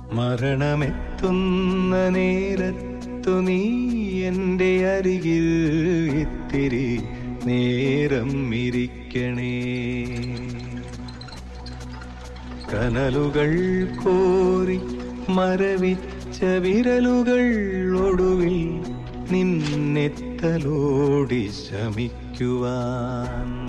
മരണമെത്തുന്ന നേരത്തു നീ എൻ്റെ അരികിൽ ഇത്തിരി നേരം ഇരിക്കണേ കനലുകൾ കോരി മരവിച്ച വിരലുകൾ ഒടുവിൽ നിന്നെത്തലോടി ശമിക്കുവാൻ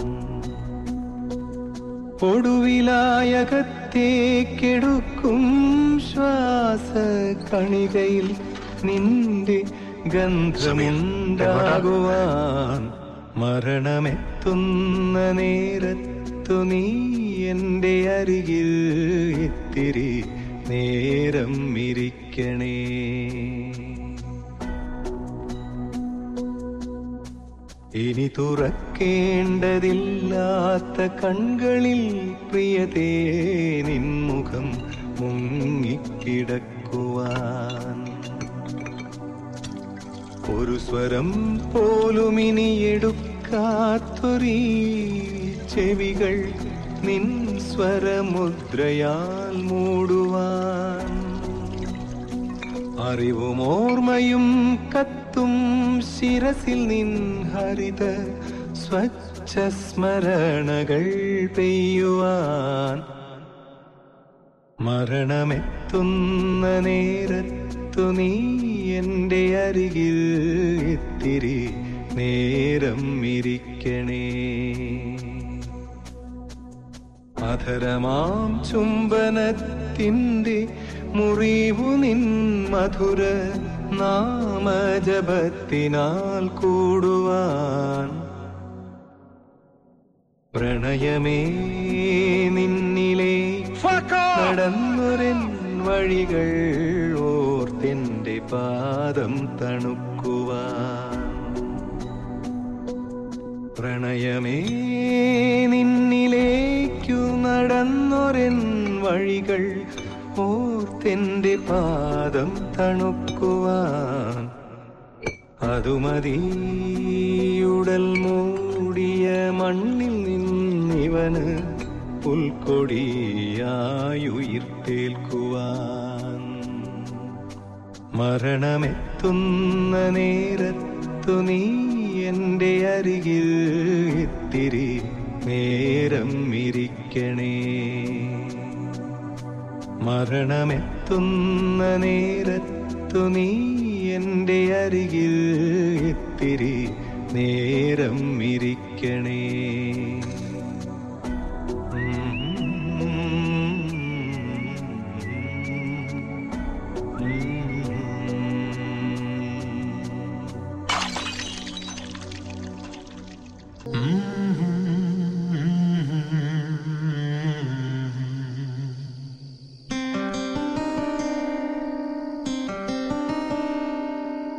ഒടുവിലായകത്തേക്കെടുക്കും ശ്വാസ കണികയിൽ നിന്റെ ഗന്ധമുണ്ടാകുവാൻ മരണമെത്തുന്ന നേരത്തു നീ എൻ്റെ അരികിൽ ഇത്തിരി നേരം ഇരിക്കണേ ഇനി തുറക്കേണ്ടതില്ലാത്ത കൺകളിൽ പ്രിയതേ നിൻമുഖം മുങ്ങിക്കിടക്കുവാൻ ഒരു സ്വരം പോലും ഇനി എടുക്കാത്തൊരീ ചെവികൾ നിൻ സ്വരമുദ്രയാൽ മൂടുവാൻ അറിവും ഓർമ്മയും കത്തും ശിരസിൽ നിൻ ഹരിത സ്വച്ഛ സ്മരണകൾ പെയ്യുവാൻ മരണമെത്തുന്ന നേരത്തു നീ എൻ്റെ അരികിൽ ഇത്തിരി നേരം ഇരിക്കണേ അധരമാം ചുംബനത്തിൻ്റെ മുറിവു നിൻ മധുര നാമജപത്തിനാൽ കൂടുവാൻ പ്രണയമേ നിന്നിലെ നടന്നൊരൻ വഴികൾ ഓർത്തെന്റെ പാദം തണുക്കുവാൻ പ്രണയമേ നിന്നിലേക്കു നടന്നൊരൻ വഴികൾ ഓർത്തെന്റെ പാദം തണുക്കുവാൻ അതുമതിയുടൽ മൂടിയ മണ്ണിൽ നിന്നിവന് പുൽക്കൊടിയായുയിർത്തേൽക്കുവാൻ മരണമെത്തുന്ന നേരത്തു നീ എൻ്റെ അരികിൽ ഇത്തിരി നേരം ഇരിക്കണേ മരണമെത്തുന്ന നേരത്തു നീ എൻ്റെ അരികിൽ ഇത്തിരി നേരം ഇരിക്കണേ ഉം